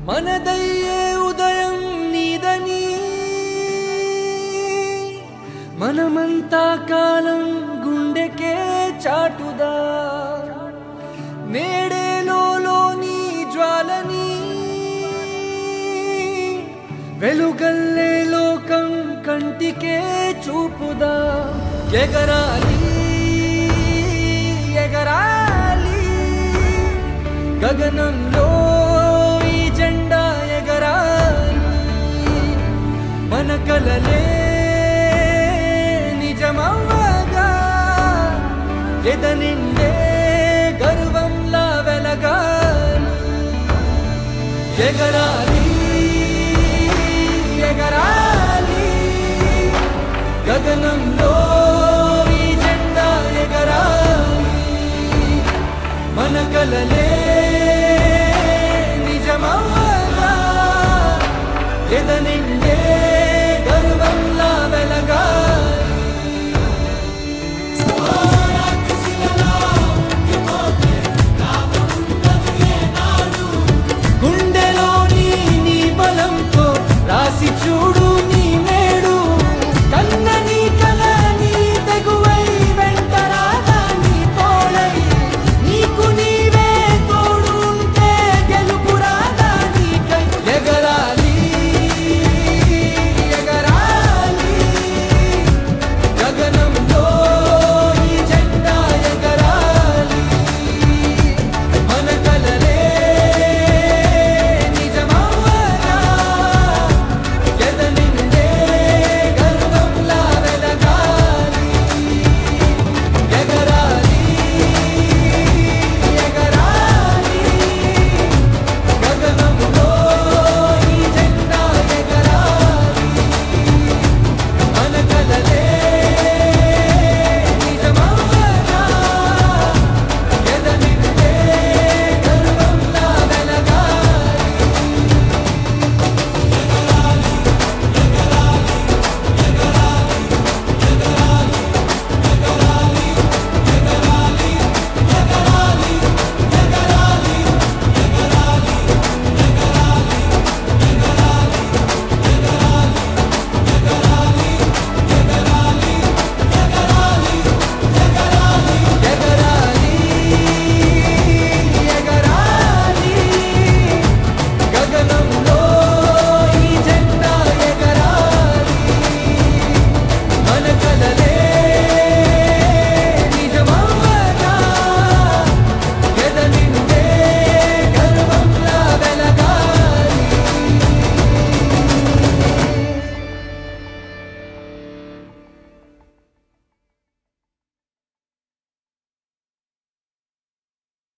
మనదయ్యే ఉదయం నీదని మనమంతా కాలం గుండెకే చాటుదా నేడేలోని జ్వాలని వెలుగల్లే లోకం కంటికే చూపుదా ఎగరాలి ఎగరాలి గగనంలో ఈ జెండా ఎగరాలి మన కలలే నిజమవ్వగా ఎద నిండే గర్వంలా వెలగాలి ఎగరాలి ఎగరాలి గగనంలో ఈ జెండా ఎగరాలి మన కలలే నిజమవ్వగా ఎద నిండే